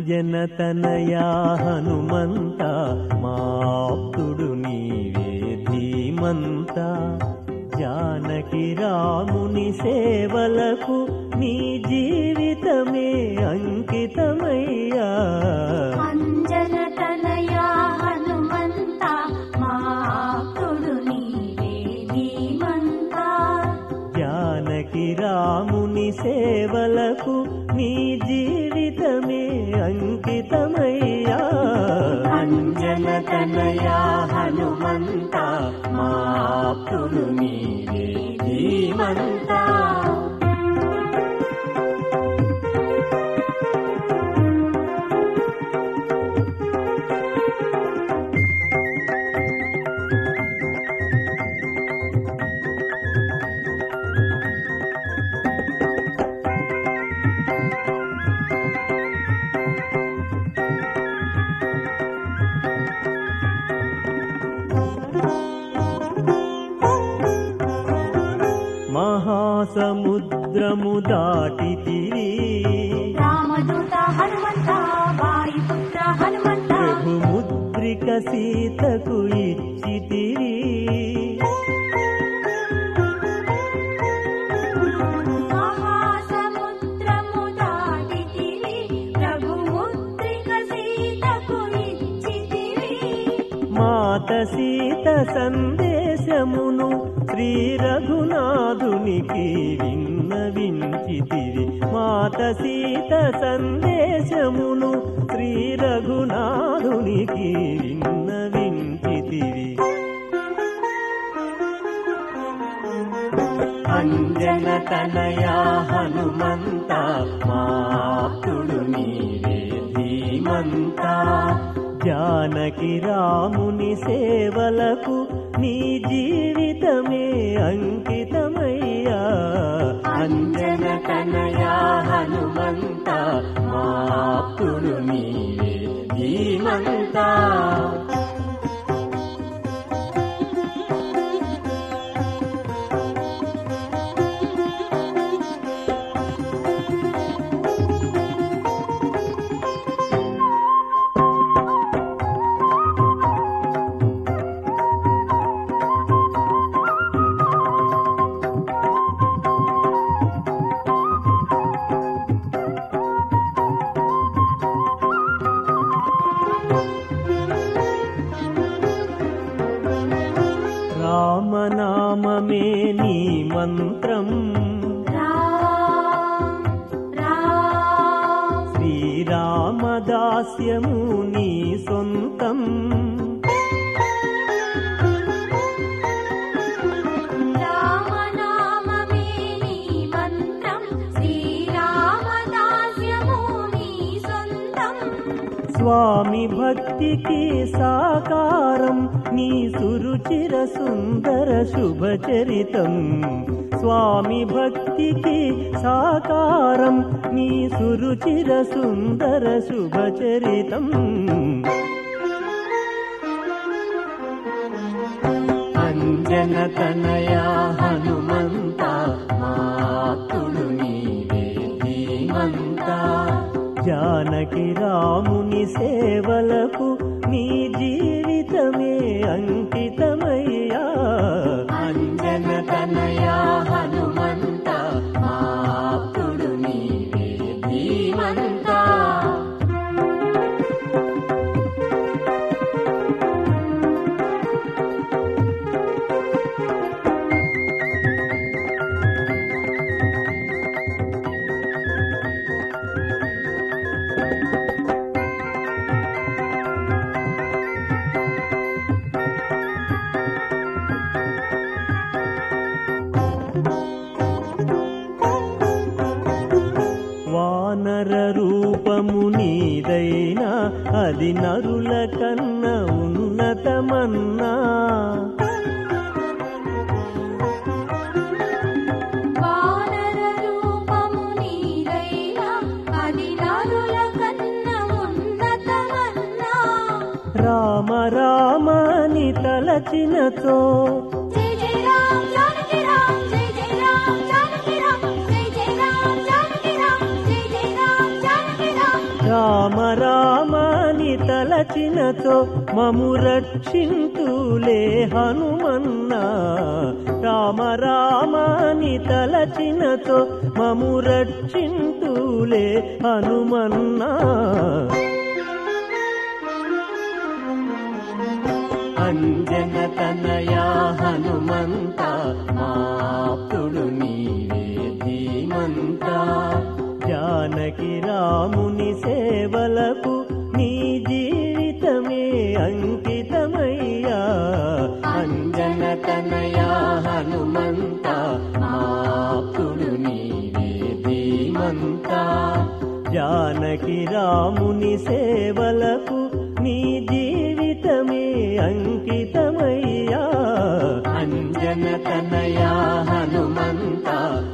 అంజనతనయా హనుమంత మాప్తుడు నీవే ధీమంత జానకి రాముని సేవలకు నీ జీవితమే అంకితమయ్యా అంజన తనయా హనుమంత మాకుడు నీవే ధీమంత జానకి రాముని సేవలకు నీ జీవితమే అంకితమయ్యా అంజనతనయా హనుమంత మాప్తుడు నీవే ధీమంతా మహాసముద్రము దాటితిరి రామదూత హనుమంత వాయుపుత్ర హనుమంత ప్రభుముద్రిక సీతకు ఇచ్చితిరి మహాసముద్రము దాటితివి ప్రభుముద్రిక సీతకు ఇచ్చితివి మాత సీత సందేశమును శ్రీ రఘునాథునికి విన్నవించితిరి మాత సీత సందేశమును శ్రీ రఘునాథునికి విన్నవించితిరి అంజన తనయా హనుమంత మాప్తుడు నీవే ధీమంత జానకి రాముని సేవలకు నీ జీవితమే అంకితమయ్యా అంజన తనయా హనుమంత మాప్తుడు నీవే ధీమంతా రామనామమే నీ మంత్రం రామ్ రామ్ శ్రీరామదాస్యము నీ సొంతం రామనామమే నీ మంత్రం శ్రీరామదాస్యము నీ సొంతం స్వామి భక్తికి సాకారం నీ సురుచిర సుందర శుభచరితం స్వామి భక్తికి సాకారం నీ సురుచిర సుందర శుభచరితం అంజన తనయా హనుమంత మాతుడు నీవే ధీమంత జానకి రాముని సేవలకు నీ జీవితమే అంకితమయ్యా అంజన తనయా హనుమంత మాతుడు నీవే ధీమంతా వానర రూపము నీదైనా అది నరుల కన్న ఉన్నతమన్నా వానర రూపము నీదైనా అది నరుల కన్న ఉన్నతమన్నా రామ రామని తలచినతో జై జై రామ్ జానకి రామ్ జై జై రామ్ జానకి రామ్ జై జై రామ్ జానకి రామ్ జై జై రామ్ జానకి రామ్ రామ తలచినతో మము రక్షింతులే హనుమన్నా రామ రామాని తలచినతో మము రక్షింతులే హనుమన్నా అంజన తనయా హనుమంత మాప్తుడు నీవే ధీమంత జానకి రాముని సేవలకు నీ జీవితమే అంకితమయ్యా అంజన తనయా హనుమంత మాప్తుడు నీవే ధీమంత జానకి రాముని సేవలకు నీ జీవితమే అంకితమయ్యా అంజన తనయా హనుమంత